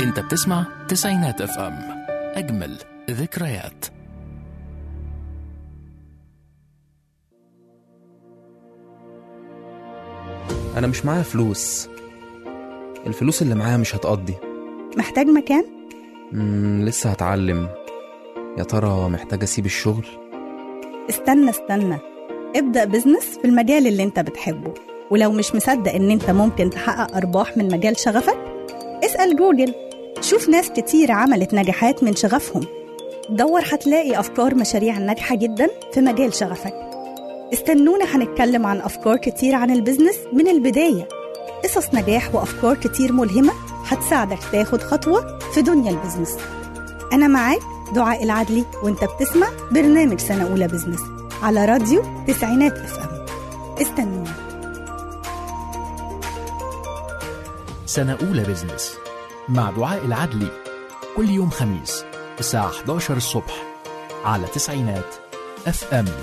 انت بتسمع تسعينات اف ام اجمل ذكريات أنا مش معايا فلوس الفلوس اللي معايا مش هتقضي محتاج مكان؟ مم لسه هتعلم يا ترى محتاج أسيب الشغل استنى استنى ابدأ بزنس في المجال اللي انت بتحبه ولو مش مصدق ان انت ممكن تحقق ارباح من مجال شغفك اسأل جوجل شوف ناس كتير عملت نجاحات من شغفهم دور هتلاقي افكار مشاريع ناجحة جدا في مجال شغفك استنونا هنتكلم عن افكار كتير عن البزنس من البداية قصص نجاح وافكار كتير ملهمة هتساعدك تاخد خطوة في دنيا البزنس أنا معاك دعاء العدلي وانت بتسمع برنامج سنة أولى بزنس على راديو تسعينات اف ام استنونا سنة أولى بزنس مع دعاء العدلي كل يوم خميس الساعة 11 الصبح على تسعينات اف ام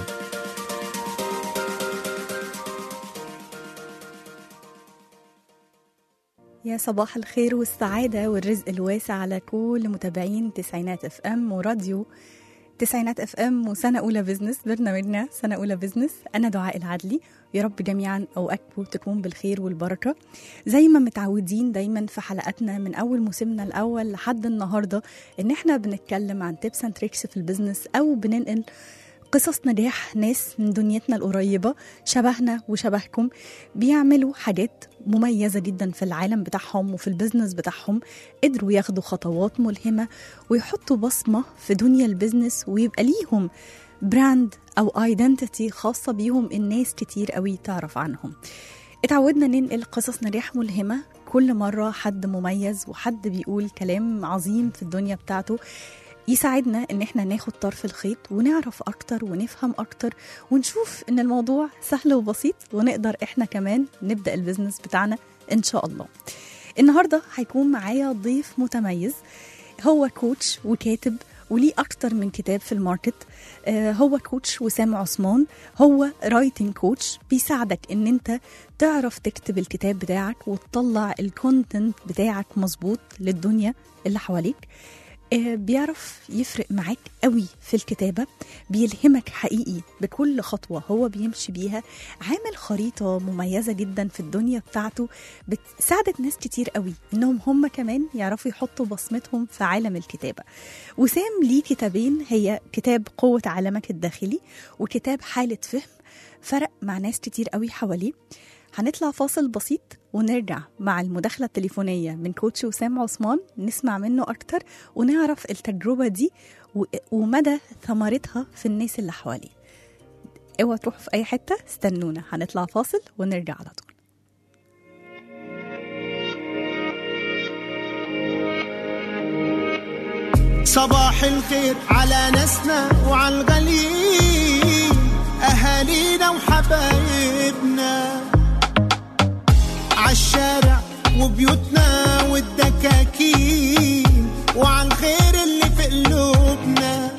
يا صباح الخير والسعادة والرزق الواسع على كل متابعين تسعينات اف ام وراديو تسعينات اف ام وسنة أولى بزنس برنامجنا سنة أولى بزنس أنا دعاء العدلي يا رب جميعا أوقاتكم تكون بالخير والبركة زي ما متعودين دايما في حلقاتنا من أول موسمنا الأول لحد النهاردة إن احنا بنتكلم عن تيبس اند تريكس في البزنس أو بننقل قصص نجاح ناس من دنيتنا القريبة شبهنا وشبهكم بيعملوا حاجات مميزة جدا في العالم بتاعهم وفي البزنس بتاعهم قدروا ياخدوا خطوات ملهمة ويحطوا بصمة في دنيا البزنس ويبقى ليهم براند أو ايدنتيتي خاصة بيهم الناس كتير قوي تعرف عنهم اتعودنا ننقل قصص نجاح ملهمة كل مرة حد مميز وحد بيقول كلام عظيم في الدنيا بتاعته يساعدنا ان احنا ناخد طرف الخيط ونعرف اكتر ونفهم اكتر ونشوف ان الموضوع سهل وبسيط ونقدر احنا كمان نبدا البيزنس بتاعنا ان شاء الله النهارده هيكون معايا ضيف متميز هو كوتش وكاتب وليه أكتر من كتاب في الماركت آه هو كوتش وسام عثمان هو رايتنج كوتش بيساعدك ان انت تعرف تكتب الكتاب بتاعك وتطلع الكونتنت بتاعك مظبوط للدنيا اللي حواليك آه، بيعرف يفرق معاك قوي في الكتابة بيلهمك حقيقي بكل خطوة هو بيمشي بيها عامل خريطة مميزة جدا في الدنيا بتاعته بتساعدت ناس كتير قوي انهم هم كمان يعرفوا يحطوا بصمتهم في عالم الكتابة وسام ليه كتابين هي كتاب قوة عالمك الداخلي وكتاب حالة فهم فرق مع ناس كتير قوي حواليه هنطلع فاصل بسيط ونرجع مع المداخلة التليفونية من كوتش وسام عثمان نسمع منه أكتر ونعرف التجربة دي و- ومدى ثمرتها في الناس اللي حواليه اوعوا تروحوا في أي حتة استنونا هنطلع فاصل ونرجع على طول صباح الخير على ناسنا وعلى الغاليين أهالينا وحبايبنا عالشارع وبيوتنا والدكاكين وعلى الخير اللي في قلوبنا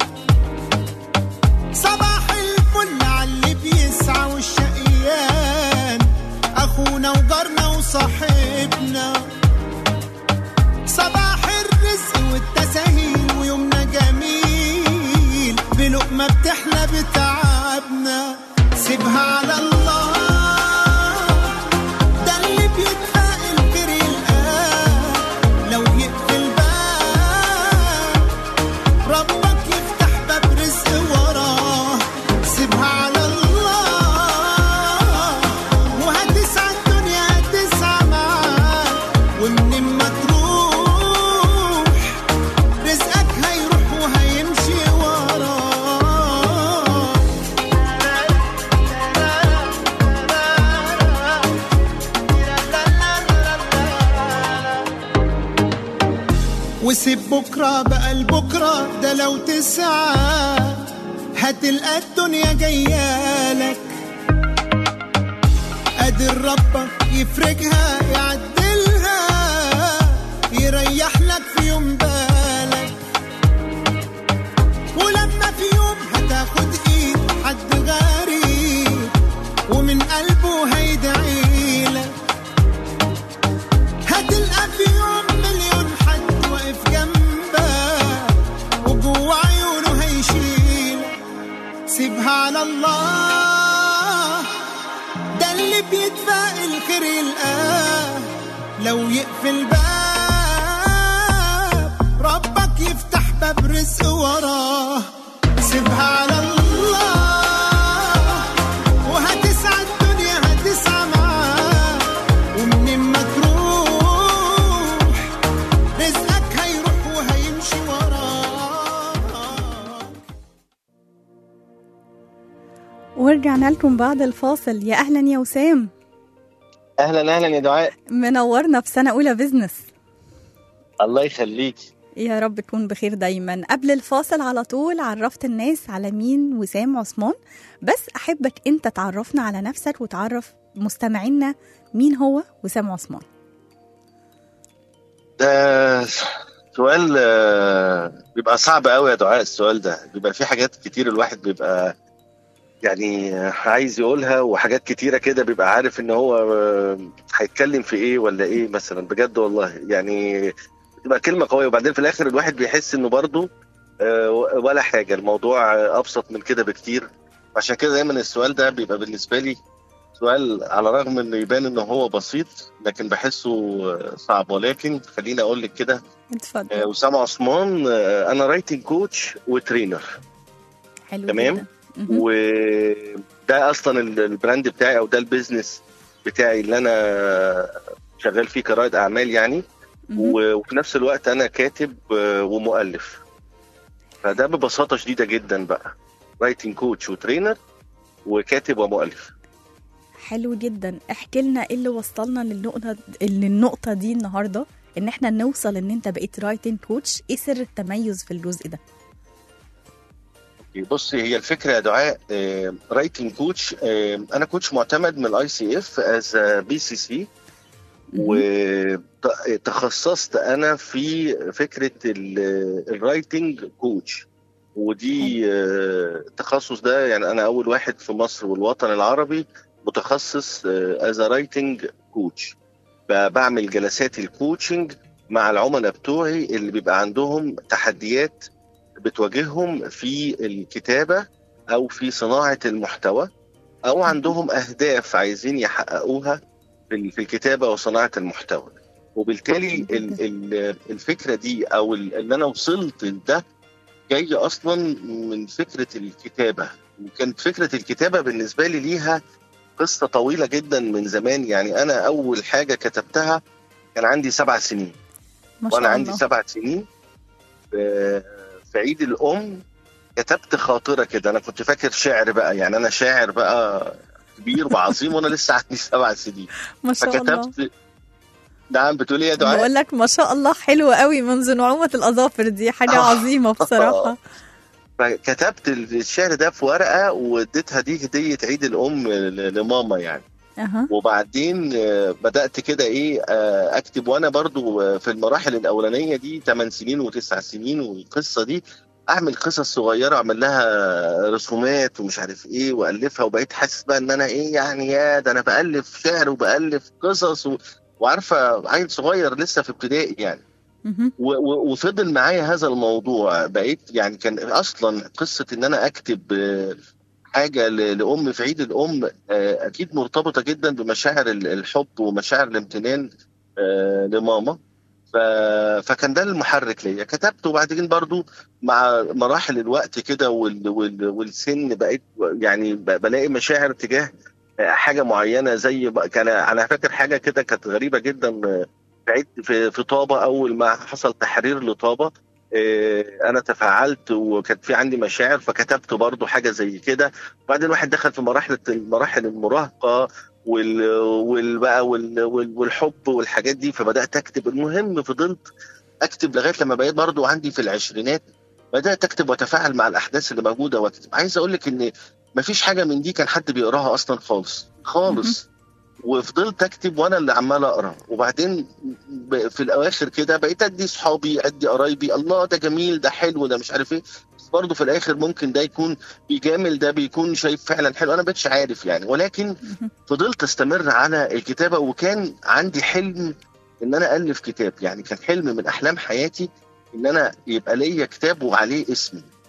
صباح الفل على اللي بيسعى والشقيان أخونا وجارنا وصاحبنا صباح الرزق والتساهيل ويومنا جميل بلقمة بتحلى بتعبنا سيبها على الله ده اللي بيتفائل خير يلقاه لو يقفل باب ربك يفتح باب رزق وراه سيبها على الله وهتسعى الدنيا هتسعى معاك ومن ما تروح رزقك هيروح وهيمشي وراه وسيب بكرة بقى لبكرة ده لو تسعى هتلقى الدنيا جايالك قادر ربك يفرجها يعدلها يريح لك في يوم بالك ولما في يوم هتاخد ايد حد غريب ومن قلبه هيدعي لك هتلقى في يوم مليون حد على الله ده اللي بيدفع الخير يلقاه لو يقفل باب ربك يفتح باب رزق وراه سيبها على الله وهتسعى الدنيا هتسعى معاه ومنين ما تروح رزقك هيروح وهيمشي وراه ورجعنا لكم بعد الفاصل يا اهلا يا وسام اهلا اهلا يا دعاء منورنا في سنه اولى بزنس الله يخليك يا رب تكون بخير دايما قبل الفاصل على طول عرفت الناس على مين وسام عثمان بس احبك انت تعرفنا على نفسك وتعرف مستمعينا مين هو وسام عثمان ده سؤال آه، بيبقى صعب قوي يا دعاء السؤال ده بيبقى في حاجات كتير الواحد بيبقى يعني آه، عايز يقولها وحاجات كتيرة كده بيبقى عارف ان هو آه، هيتكلم في ايه ولا ايه مثلا بجد والله يعني بتبقى كلمة قوية وبعدين في الاخر الواحد بيحس انه برضه آه، ولا حاجة الموضوع آه، ابسط من كده بكتير عشان كده دايما السؤال ده بيبقى بالنسبة لي سؤال على الرغم انه يبان ان هو بسيط لكن بحسه آه، صعب ولكن خليني اقول لك كده آه، اتفضل وسام عثمان آه، انا رايتنج كوتش وترينر حلو تمام. جدا. مهم. وده اصلا ال- البراند بتاعي او ده البيزنس بتاعي اللي انا شغال فيه كرائد اعمال يعني مهم. و- وفي نفس الوقت انا كاتب آه، ومؤلف فده ببساطه شديده جدا بقى رايتنج كوتش وترينر وكاتب ومؤلف حلو جدا احكي لنا ايه اللي وصلنا للنقطه للنقطه دي النهارده ان احنا نوصل ان انت بقيت رايتنج كوتش ايه سر التميز في الجزء ده بص هي الفكره يا دعاء رايتنج كوتش انا كوتش معتمد من الاي سي اف از بي سي سي وتخصصت انا في فكره الرايتنج كوتش ودي آه، التخصص ده يعني انا اول واحد في مصر والوطن العربي متخصص از رايتنج كوتش بعمل جلسات الكوتشنج مع العملاء بتوعي اللي بيبقى عندهم تحديات بتواجههم في الكتابه او في صناعه المحتوى او عندهم اهداف عايزين يحققوها في في الكتابه وصناعه المحتوى وبالتالي ال- ال- الفكره دي او ال- ان انا وصلت لده جاي اصلا من فكره الكتابه وكانت فكره الكتابه بالنسبه لي ليها قصه طويله جدا من زمان يعني انا اول حاجه كتبتها كان عندي سبع سنين ما شاء وانا الله عندي سبع سنين في في عيد الام كتبت خاطره كده انا كنت فاكر شعر بقى يعني انا شاعر بقى كبير وعظيم وانا لسه عندي سبع سنين ما شاء الله فكتبت نعم بتقولي ايه يا دعاء بقول لك ما شاء الله حلو قوي منذ نعومه الاظافر دي حاجه آه. عظيمه بصراحه فكتبت الشعر ده في ورقه واديتها دي هديه عيد الام ل- لماما يعني اها وبعدين آه، بدات كده ايه آه، اكتب وانا برضو آه، في المراحل الاولانيه دي 8 سنين و9 سنين والقصه دي اعمل قصص صغيره اعمل لها رسومات ومش عارف ايه والفها وبقيت حاسس بقى ان انا ايه يعني يا ده انا بالف شعر وبالف قصص و... وعارفه عيل صغير لسه في ابتدائي يعني مهم. و- و- وفضل معايا هذا الموضوع بقيت يعني كان اصلا قصه ان انا اكتب آه، حاجه ل- لام في عيد الام آه، اكيد مرتبطه جدا بمشاعر ال- الحب ومشاعر الامتنان آه، لماما ف- فكان ده المحرك ليا كتبت وبعدين برضو مع مراحل الوقت كده وال- وال- والسن بقيت يعني ب- بلاقي مشاعر تجاه آه، حاجه معينه زي بقى- كان انا فاكر حاجه كده كانت غريبه جدا آه، في عيد في في طابه اول ما حصل تحرير لطابه آه، انا تفاعلت وكانت في عندي مشاعر فكتبت برضو حاجه زي كده وبعدين الواحد دخل في مراحل مراحل المراهقه وال وال بقى وال وال والحب والحاجات دي فبدات اكتب المهم فضلت اكتب لغايه لما بقيت برضو عندي في العشرينات بدات اكتب واتفاعل مع الاحداث اللي موجوده واكتب عايز اقول لك ان مفيش حاجه من دي كان حد بيقراها اصلا خالص خالص وفضلت اكتب وانا اللي عمال اقرا وبعدين ب- في الاواخر كده بقيت ادي صحابي ادي قرايبي الله ده جميل ده حلو ده مش عارف ايه بس برضه في الاخر ممكن ده يكون بيجامل ده بيكون شايف فعلا حلو انا بقتش عارف يعني ولكن فضلت استمر على الكتابه وكان عندي حلم ان انا الف كتاب يعني كان حلم من احلام حياتي ان انا يبقى ليا كتاب وعليه اسمي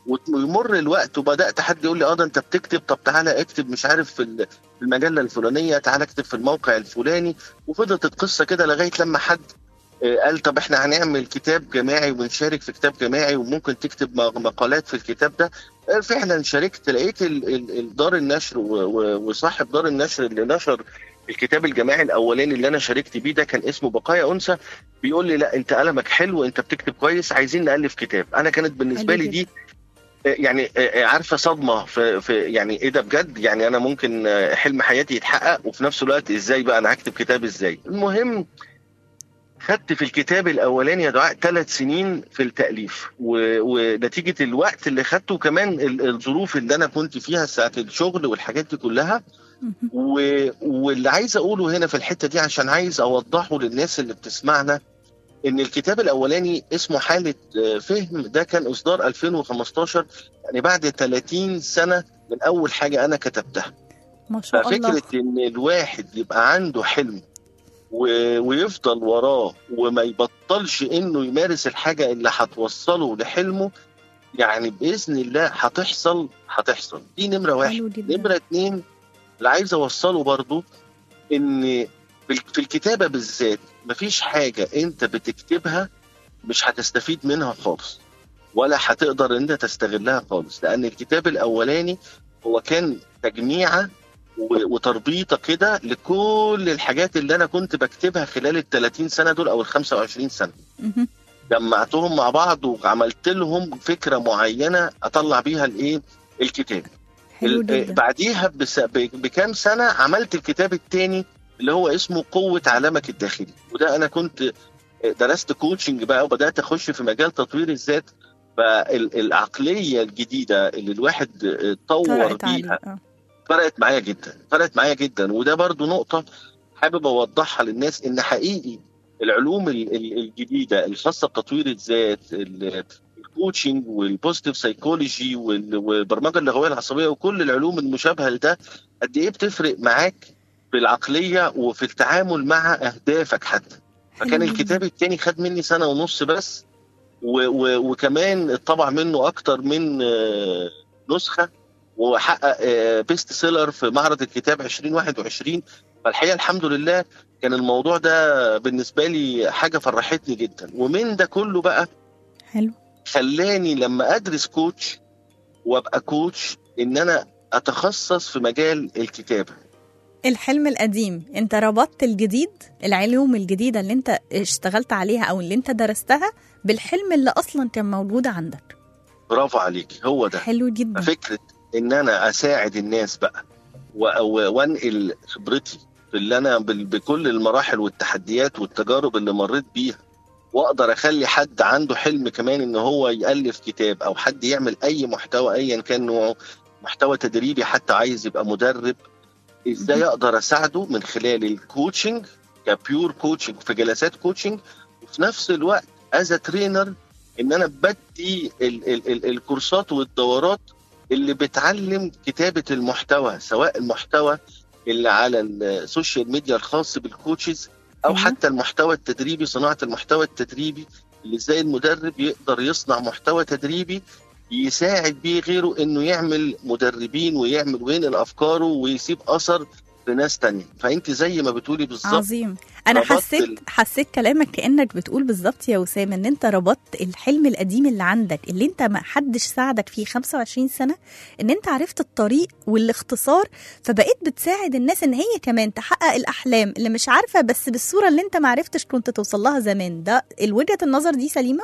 ويمر الوقت وبدات حد يقول لي اه ده انت بتكتب طب تعالى اكتب مش عارف في ال- في المجله الفلانيه تعالى اكتب في الموقع الفلاني وفضلت القصه كده لغايه لما حد آه، قال طب احنا هنعمل كتاب جماعي ونشارك في كتاب جماعي وممكن تكتب م- مقالات في الكتاب ده آه، فعلا شاركت لقيت ال- ال- ال- دار النشر و- و- وصاحب دار النشر اللي نشر الكتاب الجماعي الاولاني اللي انا شاركت بيه ده كان اسمه بقايا انثى بيقول لي لا انت قلمك حلو انت بتكتب كويس عايزين نالف كتاب انا كانت بالنسبه حلو لي جدا. دي آه، يعني آه، آه، عارفه صدمه في, في يعني ايه ده بجد يعني انا ممكن آه، حلم حياتي يتحقق وفي نفس الوقت ازاي بقى انا هكتب كتاب ازاي المهم خدت في الكتاب الاولاني يا دعاء ثلاث سنين في التاليف و... ونتيجه الوقت اللي خدته وكمان ال- الظروف اللي انا كنت فيها ساعه الشغل والحاجات دي كلها مهم. و... واللي عايز اقوله هنا في الحته دي عشان عايز اوضحه للناس اللي بتسمعنا ان الكتاب الاولاني اسمه حاله آه، فهم ده كان اصدار 2015 يعني بعد 30 سنه من اول حاجه انا كتبتها ما شاء الله ففكره ان الواحد يبقى عنده حلم و... ويفضل وراه وما يبطلش انه يمارس الحاجه اللي هتوصله لحلمه يعني باذن الله هتحصل هتحصل دي نمره واحد حلو جدا نمرة اتنين اللي عايز اوصله برضو ان بال- في الكتابة بالذات مفيش حاجة انت بتكتبها مش هتستفيد منها خالص ولا هتقدر انت تستغلها خالص لان الكتاب الاولاني هو كان تجميعة و- وتربيطة كده لكل الحاجات اللي انا كنت بكتبها خلال ال 30 سنة دول او ال 25 سنة مهم. جمعتهم مع بعض وعملت لهم فكرة معينة اطلع بيها الايه الكتاب حلو ال- جدا بعديها بس ب- بكام سنه عملت الكتاب الثاني اللي هو اسمه قوه عالمك الداخلي وده انا كنت درست كوتشنج بقى وبدات اخش في مجال تطوير الذات فالعقليه الجديده اللي الواحد اتطور طرقت عليه بيها آه. فرقت معايا جدا فرقت معايا جدا وده برضو نقطة حابب أوضحها للناس إن حقيقي العلوم ال- ال- الجديدة الخاصة بتطوير الذات ال- الكوتشنج والبوزيتيف سايكولوجي وال- والبرمجة اللغوية العصبية وكل العلوم المشابهة لده قد إيه بتفرق معاك في العقلية وفي التعامل مع أهدافك حتى فكان حلو الكتاب جدا. التاني خد مني سنة ونص بس و و وكمان اتطبع منه أكتر من آه، نسخة وحقق بيست سيلر في معرض الكتاب 2021 فالحقيقة الحمد لله كان الموضوع ده بالنسبة لي حاجة فرحتني جدا ومن ده كله بقى حلو خلاني لما أدرس كوتش وأبقى كوتش إن أنا أتخصص في مجال الكتابة الحلم القديم انت ربطت الجديد العلوم الجديدة اللي انت اشتغلت عليها او اللي انت درستها بالحلم اللي اصلا كان موجود عندك برافو عليك هو ده حلو جدا فكره ان انا اساعد الناس بقى و- و- وانقل خبرتي في اللي انا بال- بكل المراحل والتحديات والتجارب اللي مريت بيها واقدر اخلي حد عنده حلم كمان ان هو يالف كتاب او حد يعمل اي محتوى ايا كان نوعه محتوى تدريبي حتى عايز يبقى مدرب ازاي مهم. اقدر اساعده من خلال الكوتشنج كبيور كوتشنج في جلسات كوتشنج وفي نفس الوقت از ترينر ان انا بدي ال ال ال الكورسات والدورات اللي بتعلم كتابه المحتوى سواء المحتوى اللي على السوشيال ميديا الخاص بالكوتشز او أيوة. حتى المحتوى التدريبي صناعه المحتوى التدريبي اللي ازاي المدرب يقدر يصنع محتوى تدريبي يساعد بيه غيره انه يعمل مدربين ويعمل وينقل افكاره ويسيب اثر في ناس تانية فانت زي ما بتقولي بالظبط عظيم انا ربطت حسيت ال- حسيت كلامك كانك بتقول بالظبط يا وسام ان انت ربطت الحلم القديم اللي عندك اللي انت ما حدش ساعدك فيه 25 سنه ان انت عرفت الطريق والاختصار فبقيت بتساعد الناس ان هي كمان تحقق الاحلام اللي مش عارفه بس بالصوره اللي انت ما عرفتش كنت توصل لها زمان ده وجهه النظر دي سليمه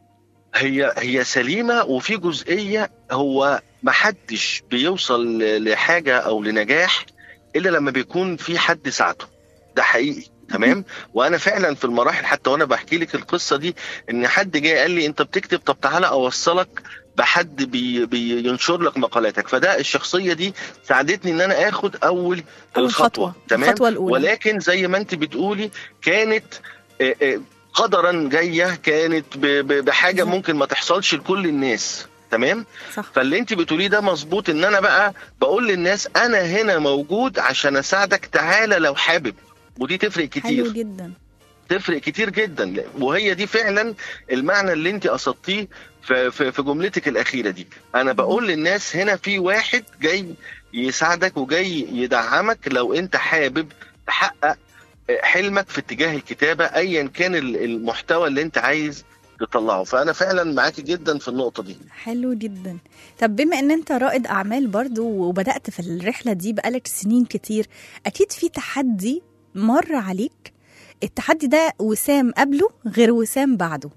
هي هي سليمه وفي جزئيه هو ما حدش بيوصل ل- لحاجه او لنجاح الا لما بيكون في حد ساعده ده حقيقي تمام وانا فعلا في المراحل حتى وانا بحكي لك القصه دي ان حد جاي قال لي انت بتكتب طب تعالى اوصلك بحد بي بينشر لك مقالاتك فده الشخصيه دي ساعدتني ان انا اخد اول اول الخطوه خطوه تمام الخطوه الاولى ولكن زي ما انت بتقولي كانت آه، آه، قدرا جايه كانت ب- ب- بحاجه بالظبط. ممكن ما تحصلش لكل الناس تمام صح فاللي انت بتقوليه ده مظبوط ان انا بقى بقول للناس انا هنا موجود عشان اساعدك تعالى لو حابب ودي تفرق حلو كتير جدا تفرق كتير جدا وهي دي فعلا المعنى اللي انت قصدتيه في, في, في جملتك الاخيره دي انا بقول للناس هنا في واحد جاي يساعدك وجاي يدعمك لو انت حابب تحقق حلمك في اتجاه الكتابه ايا كان ال- المحتوى اللي انت عايز تطلعه فانا فعلا معاكي جدا في النقطه دي حلو جدا طب بما ان انت رائد اعمال برضو وبدات في الرحله دي بقالك سنين كتير اكيد في تحدي مر عليك التحدي ده وسام قبله غير وسام بعده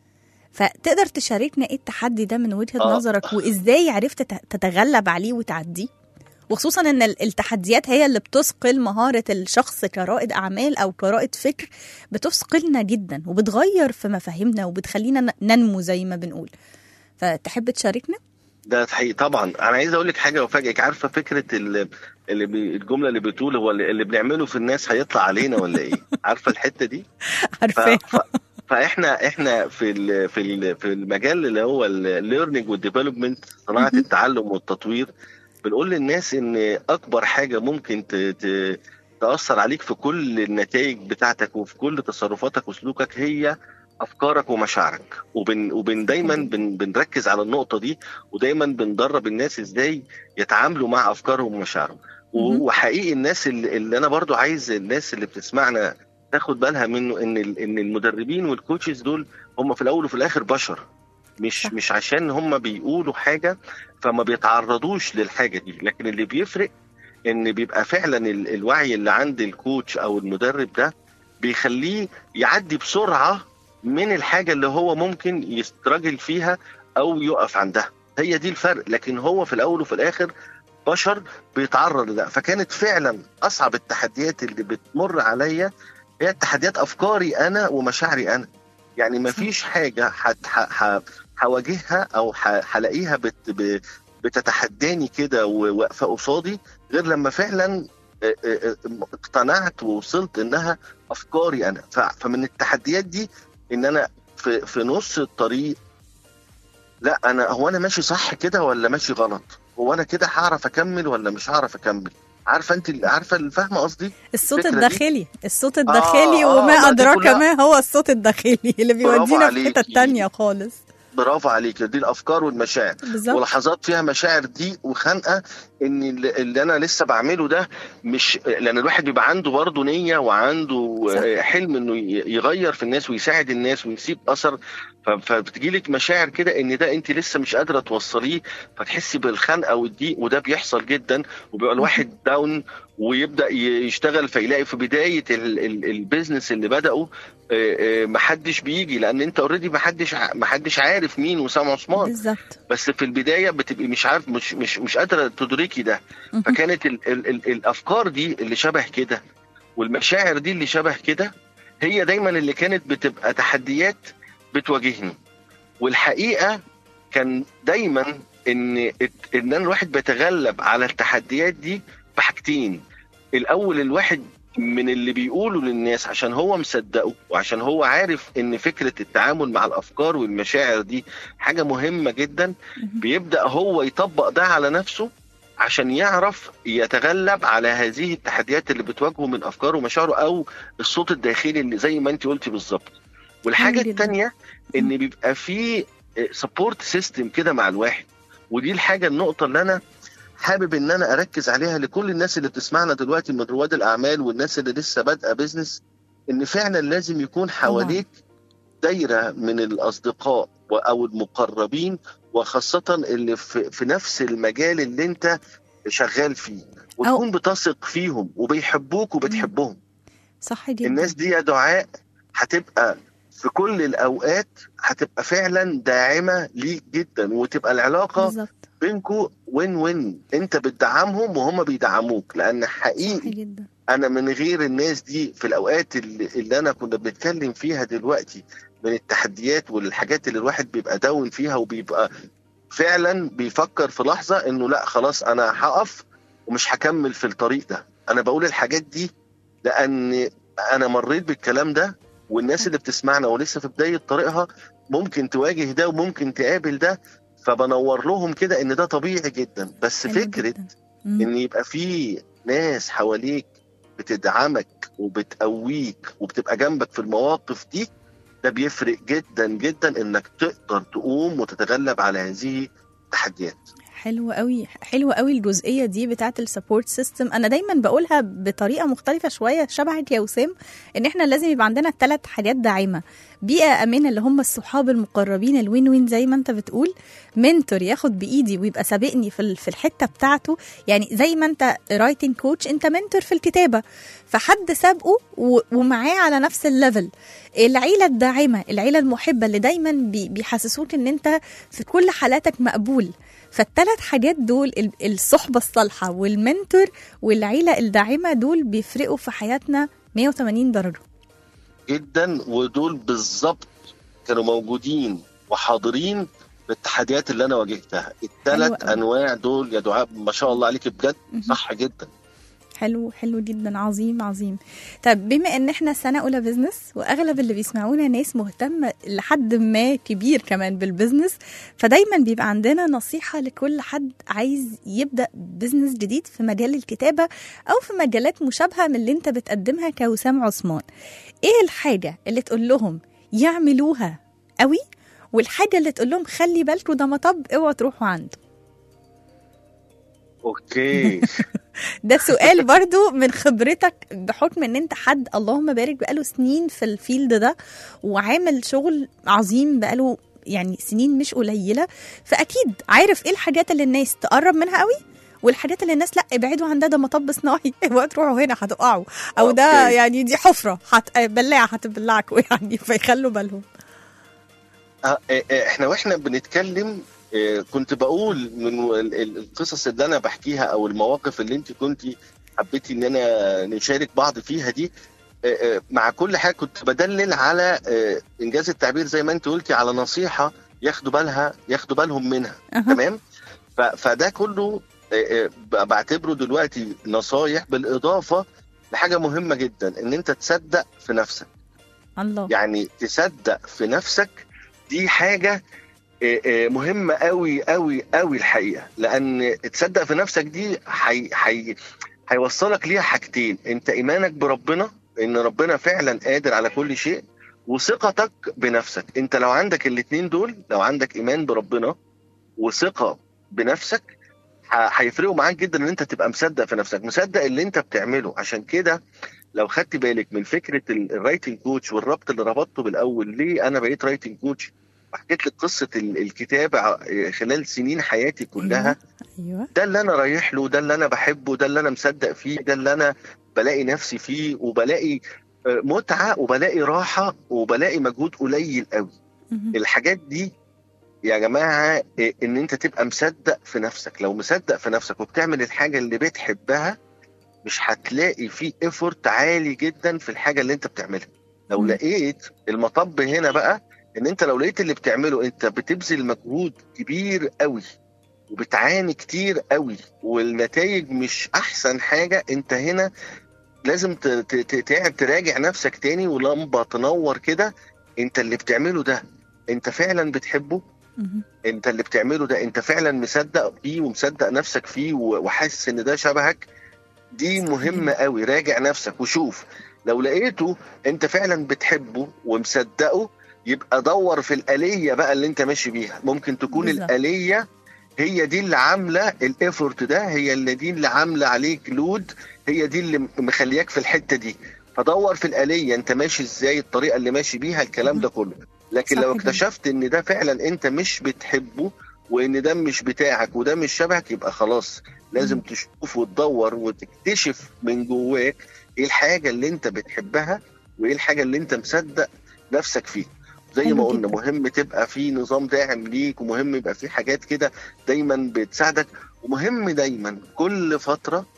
فتقدر تشاركنا ايه التحدي ده من وجهه آه. نظرك وازاي عرفت تت- تتغلب عليه وتعديه وخصوصا ان ال- التحديات هي اللي بتثقل مهاره الشخص كرائد اعمال او كرائد فكر بتثقلنا جدا وبتغير في مفاهيمنا وبتخلينا ن- ننمو زي ما بنقول فتحب تشاركنا ده حقيقي طبعا انا عايز اقول لك حاجه وافاجئك عارفه فكره ال- اللي بي الجمله اللي بتقول هو اللي اللي بنعمله في الناس هيطلع علينا ولا ايه عارفه الحته دي ف... عارفاه ف... فاحنا احنا في ال... في ال... في المجال اللي هو الليرنينج والديفلوبمنت صناعه مهم. التعلم والتطوير بنقول للناس ان اكبر حاجه ممكن ت... ت... تاثر عليك في كل النتائج بتاعتك وفي كل تصرفاتك وسلوكك هي افكارك ومشاعرك وبن وبن دايما بن بنركز على النقطه دي ودايما بندرب الناس ازاي يتعاملوا مع افكارهم ومشاعرهم و- مهم. وحقيقي الناس اللي, اللي انا برضو عايز الناس اللي بتسمعنا تاخد بالها منه ان ال- ان المدربين والكوتشز دول هم في الاول وفي الاخر بشر مش صح. مش عشان هم بيقولوا حاجه فما بيتعرضوش للحاجه دي لكن اللي بيفرق ان بيبقى فعلا ال- الوعي اللي عند الكوتش او المدرب ده بيخليه يعدي بسرعه من الحاجه اللي هو ممكن يسترجل فيها او يقف عندها هي دي الفرق لكن هو في الاول وفي الاخر بشر بيتعرض لده فكانت فعلا اصعب التحديات اللي بتمر عليا هي التحديات افكاري انا ومشاعري انا يعني ما فيش حاجه هت- ح- ح- هواجهها او ح- هلاقيها بت ب- بتتحداني كده وواقفه قصادي غير لما فعلا اه، اه، اه، اقتنعت ووصلت انها افكاري انا ف- فمن التحديات دي ان انا في في نص الطريق لا انا هو انا ماشي صح كده ولا ماشي غلط هو انا كده هعرف اكمل ولا مش هعرف اكمل عارفه انت عارفه اللي فاهمه قصدي الصوت الفكرة دي؟ الداخلي الصوت الداخلي آه، وما لا، دي أدراك كلها- ما هو الصوت الداخلي اللي برافو بيودينا في حتة عليكي. تانية خالص برافو عليك دي الافكار والمشاعر بالظبط ولحظات فيها مشاعر دي وخنقه ان اللي اللي انا لسه بعمله ده مش لان الواحد بيبقى عنده برضه نيه وعنده صح. آه، حلم انه ي- يغير في الناس ويساعد الناس ويسيب اثر ف- فبتجيلك مشاعر كده ان ده انت لسه مش قادره توصليه فتحسي بالخنقه والضيق وده بيحصل جدا وبيبقى الواحد داون ويبدا ي- يشتغل فيلاقي في بدايه ال- ال- البيزنس اللي بداه آه، آه، محدش بيجي لان انت اوريدي محدش ع- محدش عارف مين وسام عثمان بالظبط بس في البدايه بتبقي مش عارف مش مش مش قادره تدركي ده مهم. فكانت ال ال ال الافكار دي اللي شبه كده والمشاعر دي اللي شبه كده هي دايما اللي كانت بتبقى تحديات بتواجهني والحقيقه كان دايما ان ان أنا الواحد بيتغلب على التحديات دي بحاجتين الاول الواحد من اللي بيقوله للناس عشان هو مصدقه وعشان هو عارف ان فكره التعامل مع الافكار والمشاعر دي حاجه مهمه جدا مهم. بيبدا هو يطبق ده على نفسه عشان يعرف يتغلب على هذه التحديات اللي بتواجهه من افكاره ومشاعره او الصوت الداخلي اللي زي ما انت قلتي بالظبط والحاجه حلو جداً. الثانيه ان بيبقى في سبورت سيستم كده مع الواحد ودي الحاجه النقطه اللي انا حابب ان انا اركز عليها لكل الناس اللي بتسمعنا دلوقتي من رواد الاعمال والناس اللي لسه بادئه بيزنس ان فعلا لازم يكون حواليك دايره من الاصدقاء و- او المقربين وخاصه اللي في, في نفس المجال اللي انت شغال فيه وتكون بتثق فيهم وبيحبوك وبتحبهم صح جدا الناس دي يا دعاء هتبقى في كل الاوقات هتبقى فعلا داعمه ليك جدا وتبقى العلاقه بالظبط بينكم وين وين انت بتدعمهم وهم بيدعموك لان صح حقيقي جدا انا من غير الناس دي في الاوقات اللي, اللي انا كنا بنتكلم فيها دلوقتي من التحديات والحاجات اللي الواحد بيبقى داون فيها وبيبقى فعلا بيفكر في لحظه انه لا خلاص انا هقف ومش هكمل في الطريق ده انا بقول الحاجات دي لان انا مريت بالكلام ده والناس اللي بتسمعنا ولسه في بدايه طريقها ممكن تواجه ده وممكن تقابل ده فبنور لهم كده ان ده طبيعي جدا بس حلو فكره جداً. مم. ان يبقى في ناس حواليك بتدعمك وبتقويك وبتبقى جنبك في المواقف دي ده بيفرق جدا جدا انك تقدر تقوم وتتغلب على هذه التحديات حلو قوي حلو قوي الجزئيه دي بتاعه السبورت سيستم انا دايما بقولها بطريقه مختلفه شويه شبهك يا وسام ان احنا لازم يبقى عندنا ثلاث حاجات داعمه بيئه امنه اللي هم الصحاب المقربين الوين وين زي ما انت بتقول منتور ياخد بايدي ويبقى سابقني في ال- في الحته بتاعته يعني زي ما انت رايتنج كوتش انت منتور في الكتابه فحد سابقه و- ومعاه على نفس الليفل العيله الداعمه العيله المحبه اللي دايما بي- بيحسسوك ان انت في كل حالاتك مقبول فالثلاث حاجات دول ال- الصحبه الصالحه والمنتور والعيله الداعمه دول بيفرقوا في حياتنا 180 درجه جدا ودول بالظبط كانوا موجودين وحاضرين بالتحديات اللي انا واجهتها حلو الثلاث أوي. انواع دول يا دعاء ما شاء الله عليك بجد مهم. صح جدا حلو حلو جدا عظيم عظيم طب بما ان احنا سنه اولى بزنس واغلب اللي بيسمعونا ناس مهتمه لحد ما كبير كمان بالبزنس فدايما بيبقى عندنا نصيحه لكل حد عايز يبدا بزنس جديد في مجال الكتابه او في مجالات مشابهه من اللي انت بتقدمها كوسام عثمان ايه الحاجه اللي تقول لهم يعملوها قوي والحاجه اللي تقول لهم خلي بالكوا ده مطب اوعوا تروحوا عنده اوكي ده سؤال برضو من خبرتك بحكم ان انت حد اللهم بارك بقاله سنين في الفيلد ده وعامل شغل عظيم بقاله يعني سنين مش قليله فاكيد عارف ايه الحاجات اللي الناس تقرب منها قوي والحاجات اللي الناس لا ابعدوا عن ده ده مطب صناعي اوعوا تروحوا هنا هتقعوا او ده أوكي. يعني دي حفره هت... بلاعه هتبلعكوا يعني فيخلوا بالهم آه، آه، آه، احنا واحنا بنتكلم آه، كنت بقول من ال- ال- القصص اللي انا بحكيها او المواقف اللي انت كنت حبيتي ان انا نشارك بعض فيها دي آه، آه، مع كل حاجه كنت بدلل على آه، انجاز التعبير زي ما انت قلتي على نصيحه ياخدوا بالها ياخدوا بالهم منها أها. تمام ف- فده كله آه، آه، ب- بعتبره دلوقتي نصايح بالاضافه لحاجه مهمه جدا ان انت تصدق في نفسك الله يعني تصدق في نفسك دي حاجه آه، آه، مهمه قوي قوي قوي الحقيقه لان تصدق في نفسك دي حي حي هيوصلك ليها حاجتين انت ايمانك بربنا ان ربنا فعلا قادر على كل شيء وثقتك بنفسك انت لو عندك الاتنين دول لو عندك ايمان بربنا وثقه بنفسك ه- هيفرقوا معاك جدا ان انت تبقى مصدق في نفسك مصدق اللي انت بتعمله عشان كده لو خدت بالك من فكره ال- الرايتنج كوتش والربط اللي ربطته بالاول ليه انا بقيت رايتنج كوتش وحكيت لك قصه ال- الكتابه ع- خلال سنين حياتي كلها ايوه ده اللي انا رايح له ده اللي انا بحبه ده اللي انا مصدق فيه ده اللي انا بلاقي نفسي فيه وبلاقي آه، متعه وبلاقي راحه وبلاقي مجهود قليل قوي مهم. الحاجات دي يا جماعه إيه، ان انت تبقى مصدق في نفسك لو مصدق في نفسك وبتعمل الحاجه اللي بتحبها مش هتلاقي فيه ايفورت عالي جدا في الحاجه اللي انت بتعملها لو مم. لقيت المطب هنا بقى ان انت لو لقيت اللي بتعمله انت بتبذل مجهود كبير قوي وبتعاني كتير قوي والنتائج مش احسن حاجه انت هنا لازم ت- ت- ت- تع- تراجع نفسك تاني ولمبه تنور كده انت اللي بتعمله ده انت فعلا بتحبه مهم. انت اللي بتعمله ده انت فعلا مصدق فيه ومصدق نفسك فيه و- وحاسس ان ده شبهك دي صحيح. مهمة قوي راجع نفسك وشوف لو لقيته انت فعلا بتحبه ومصدقه يبقى دور في الآلية بقى اللي انت ماشي بيها ممكن تكون بالظبط. الآلية هي دي اللي عاملة الايفورت ده هي اللي دي اللي عاملة عليك لود هي دي اللي مخلياك في الحتة دي فدور في الآلية انت ماشي ازاي الطريقة اللي ماشي بيها الكلام ده كله لكن صح لو جدا. اكتشفت ان ده فعلا انت مش بتحبه وان ده مش بتاعك وده مش شبهك يبقى خلاص لازم مم. تشوف وتدور وتكتشف من جواك ايه الحاجه اللي انت بتحبها وايه الحاجه اللي انت مصدق نفسك فيها زي حلو ما قلنا جدا. مهم تبقى في نظام داعم ليك ومهم يبقى في حاجات كده دايما بتساعدك ومهم دايما كل فتره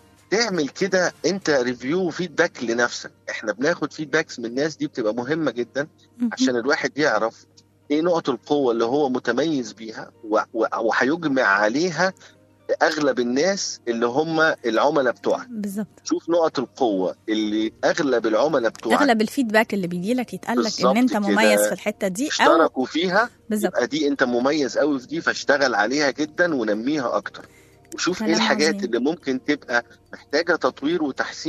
تعمل كده انت ريفيو وفيدباك لنفسك احنا بناخد فيدباكس من الناس دي بتبقى مهمه جدا مهم. عشان الواحد يعرف ايه نقط القوه اللي هو متميز بيها و- و- وهيجمع عليها اغلب الناس اللي هم العملاء بتوعك بالظبط شوف نقط القوه اللي اغلب العملاء بتوعك اغلب الفيدباك اللي بيجي لك يتقال لك ان بالظبط انت كده. مميز في الحته دي او اشتركوا فيها بالظبط يبقى دي انت مميز قوي في دي فاشتغل عليها جدا ونميها اكتر وشوف ايه كلام الحاجات عظيم. اللي ممكن تبقى محتاجه تطوير وتحسين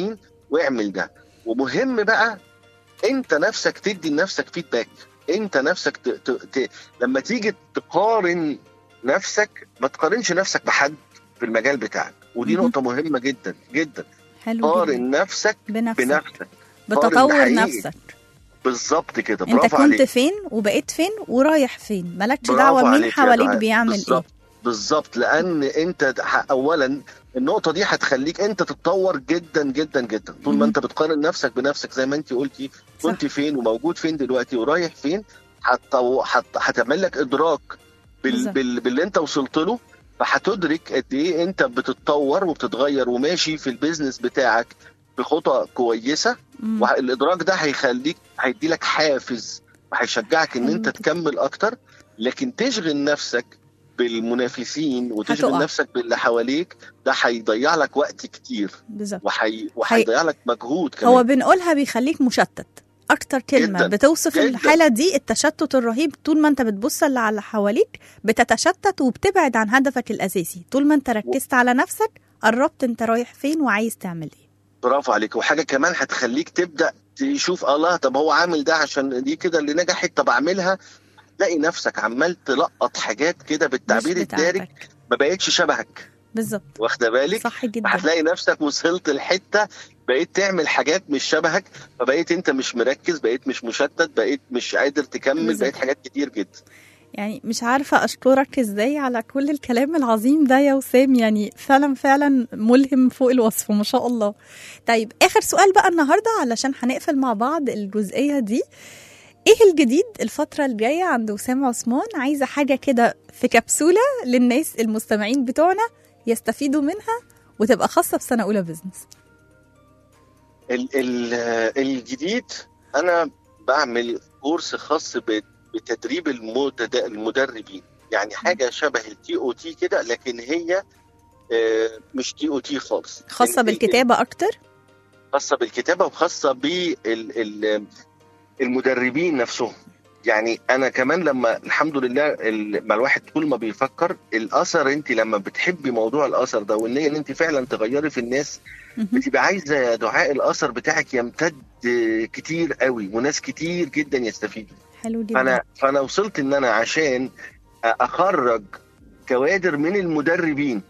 واعمل ده ومهم بقى انت نفسك تدي لنفسك فيدباك انت نفسك ت... ت... ت... لما تيجي تقارن نفسك ما تقارنش نفسك بحد في المجال بتاعك ودي مهم. نقطة مهمة جدا جدا حلو جدا قارن نفسك بنفسك بنفسك قارن بتطور بحقيقي. نفسك بالظبط كده انت برافو كنت عليك فين وبقيت فين ورايح فين مالكش برافو دعوه مين عليك يا حواليك دعاء. بيعمل ايه بالظبط بالظبط لان انت ح- اولا النقطه دي هتخليك انت تتطور جدا جدا جدا طول مهم. ما انت بتقارن نفسك بنفسك زي ما انت قلتي كنت فين وموجود فين دلوقتي ورايح فين هتطو- هت- هتعمل لك ادراك بال... بالظبط. بال... باللي انت وصلت له فهتدرك قد ايه انت بتتطور وبتتغير وماشي في البيزنس بتاعك بخطى كويسه مم. والادراك ده هيخليك هيدي لك حافز وهيشجعك ان حلو انت جدا. تكمل اكتر لكن تشغل نفسك بالمنافسين وتشغل هتقع. نفسك باللي حواليك ده هيضيع لك وقت كتير بالظبط وحي... وهيضيع لك مجهود كمان هو بنقولها بيخليك مشتت اكتر كلمه جداً. بتوصف جداً. الحاله دي التشتت الرهيب طول ما انت بتبص اللي على حواليك بتتشتت وبتبعد عن هدفك الاساسي طول ما انت ركزت على نفسك قربت انت رايح فين وعايز تعمل ايه برافو عليك وحاجه كمان هتخليك تبدا تشوف الله طب هو عامل ده عشان دي كده اللي نجحت طب اعملها تلاقي نفسك عمال تلقط حاجات كده بالتعبير مش الدارج بتاعتك. ما بقتش شبهك بالظبط واخده بالك صح جدا هتلاقي نفسك وصلت لحته بقيت تعمل حاجات مش شبهك فبقيت انت مش مركز بقيت مش مشتت بقيت مش قادر تكمل بالظبط. بقيت حاجات كتير جدا يعني مش عارفة أشكرك إزاي على كل الكلام العظيم ده يا وسام يعني فعلا فعلا ملهم فوق الوصف ما شاء الله طيب آخر سؤال بقى النهاردة علشان هنقفل مع بعض الجزئية دي ايه الجديد الفترة الجاية عند وسام عثمان عايزة حاجة كده في كبسولة للناس المستمعين بتوعنا يستفيدوا منها وتبقى خاصة بسنة أولى بزنس ال ال الجديد انا بعمل كورس خاص ب- بتدريب المدد- المدربين يعني حاجه شبه التي او تي كده لكن هي آه، مش تي او تي خالص خاصة ال- ال- بالكتابة أكتر خاصه بالكتابه وخاصه بالمدربين نفسهم يعني انا كمان لما الحمد لله ال- ما الواحد كل ما بيفكر الاثر انت لما بتحبي موضوع الاثر ده والنيه ان انت فعلا تغيري في الناس مهم. بتبقى عايزه يا دعاء الاثر بتاعك يمتد كتير قوي وناس كتير جدا يستفيدوا حلو جدا فانا فانا وصلت ان انا عشان اخرج كوادر من المدربين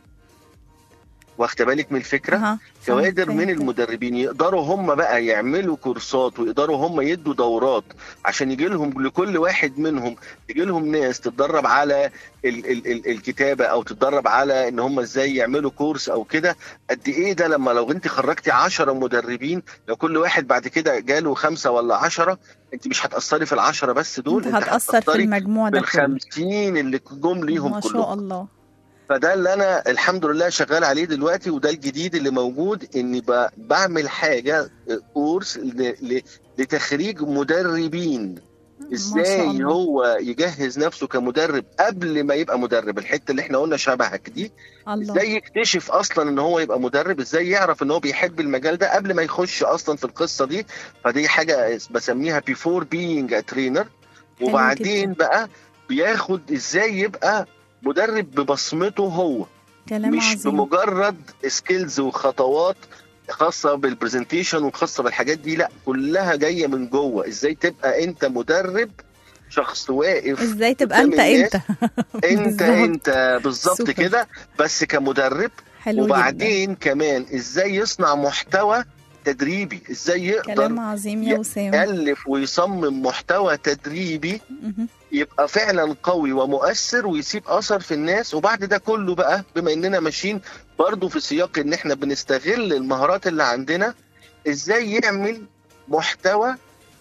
واخد بالك من الفكره أها، كوادر فهمت. من المدربين يقدروا هم بقى يعملوا كورسات ويقدروا هم يدوا دورات عشان يجي لهم لكل واحد منهم يجي لهم ناس تتدرب على ال ال ال الكتابه او تتدرب على ان هم ازاي يعملوا كورس او كده قد ايه ده لما لو انت خرجتي 10 مدربين لو كل واحد بعد كده جاله خمسه ولا عشرة انت مش هتاثري في العشرة بس دول انت هتأثر في هتأثري المجموع ده كله بالخمسين اللي جم ليهم ما كلهم شاء الله فده اللي انا الحمد لله شغال عليه دلوقتي وده الجديد اللي موجود اني ب- بعمل حاجه كورس ل- ل- لتخريج مدربين ما شاء ازاي الله. هو يجهز نفسه كمدرب قبل ما يبقى مدرب الحته اللي احنا قلنا شبهك دي الله ازاي يكتشف اصلا ان هو يبقى مدرب ازاي يعرف ان هو بيحب المجال ده قبل ما يخش اصلا في القصه دي فدي حاجه بسميها before being a trainer حلو وبعدين جدا. بقى بياخد ازاي يبقى مدرب ببصمته هو كلام مش عظيم بمجرد سكيلز وخطوات خاصه بالبرزنتيشن وخاصه بالحاجات دي لا كلها جايه من جوه ازاي تبقى انت مدرب شخص واقف ازاي تبقى قدام انت الناس. انت انت بالظبط. انت بالظبط سوبر. كده بس كمدرب حلو جدا وبعدين كمان ازاي يصنع محتوى تدريبي ازاي يقدر كلام عظيم يا ي- وسام يالف ويصمم محتوى تدريبي مهم. يبقى فعلا قوي ومؤثر ويسيب اثر في الناس وبعد ده كله بقى بما اننا ماشيين برضو في سياق ان احنا بنستغل المهارات اللي عندنا ازاي يعمل محتوى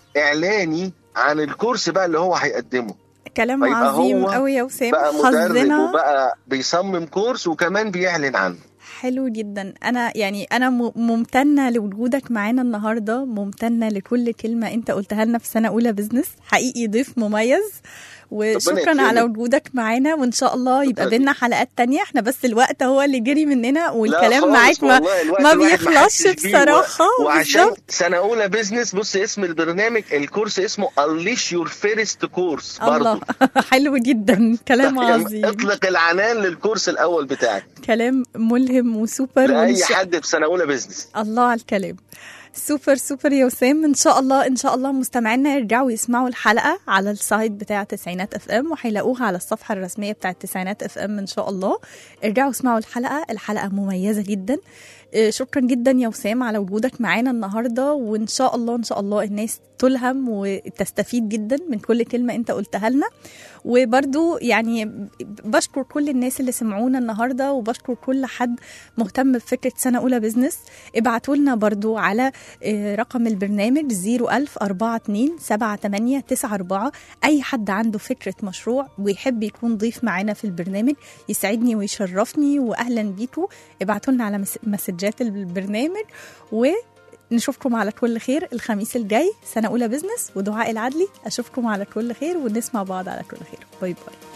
اعلاني عن الكورس بقى اللي هو هيقدمه كلام فيبقى عظيم هو قوي يا وسام بقى مدرب حظنا وبقى بيصمم كورس وكمان بيعلن عنه حلو جدا انا يعني انا م- ممتنه لوجودك معانا النهارده ممتنه لكل كلمه انت قلتها لنا في سنه اولى بزنس حقيقي ضيف مميز وشكرا يكرمك. على وجودك معانا وان شاء الله يبقى شكرا بينا حلقات تانية احنا بس الوقت هو اللي جري مننا لا والكلام خالص معاك ما, والله الوقت ما الواحد بيخلصش حسش بيه. بصراحه وعشان بالظبط. سنه اولى بزنس بص اسم البرنامج الكورس اسمه unleash your first كورس الله برضه حلو جدا كلام يعني عظيم اطلق العنان للكورس الاول بتاعك كلام ملهم وسوبر لاي وإن شاء- حد في سنه اولى بزنس الله على الكلام سوبر سوبر يا وسام ان شاء الله ان شاء الله مستمعينا يرجعوا يسمعوا الحلقه على السايت بتاع تسعينات اف ام وهيلاقوها على الصفحه الرسميه بتاعه تسعينات اف ام ان شاء الله ارجعوا اسمعوا الحلقه الحلقه مميزه جدا آه، شكرا جدا يا وسام على وجودك معانا النهارده وان شاء الله ان شاء الله الناس تلهم وتستفيد جدا من كل كلمه انت قلتها لنا وبرضو يعني بشكر كل الناس اللي سمعونا النهارده وبشكر كل حد مهتم بفكره سنه اولى بزنس ابعتوا لنا برضو على آه، رقم البرنامج 01000 42 78 94 اي حد عنده فكره مشروع ويحب يكون ضيف معانا في البرنامج يسعدني ويشرفني واهلا بيكم ابعتوا لنا على مس- مسجات البرنامج ونشوفكم على كل خير الخميس الجاي سنه اولى بزنس ودعاء العدلي اشوفكم على كل خير ونسمع بعض على كل خير باي باي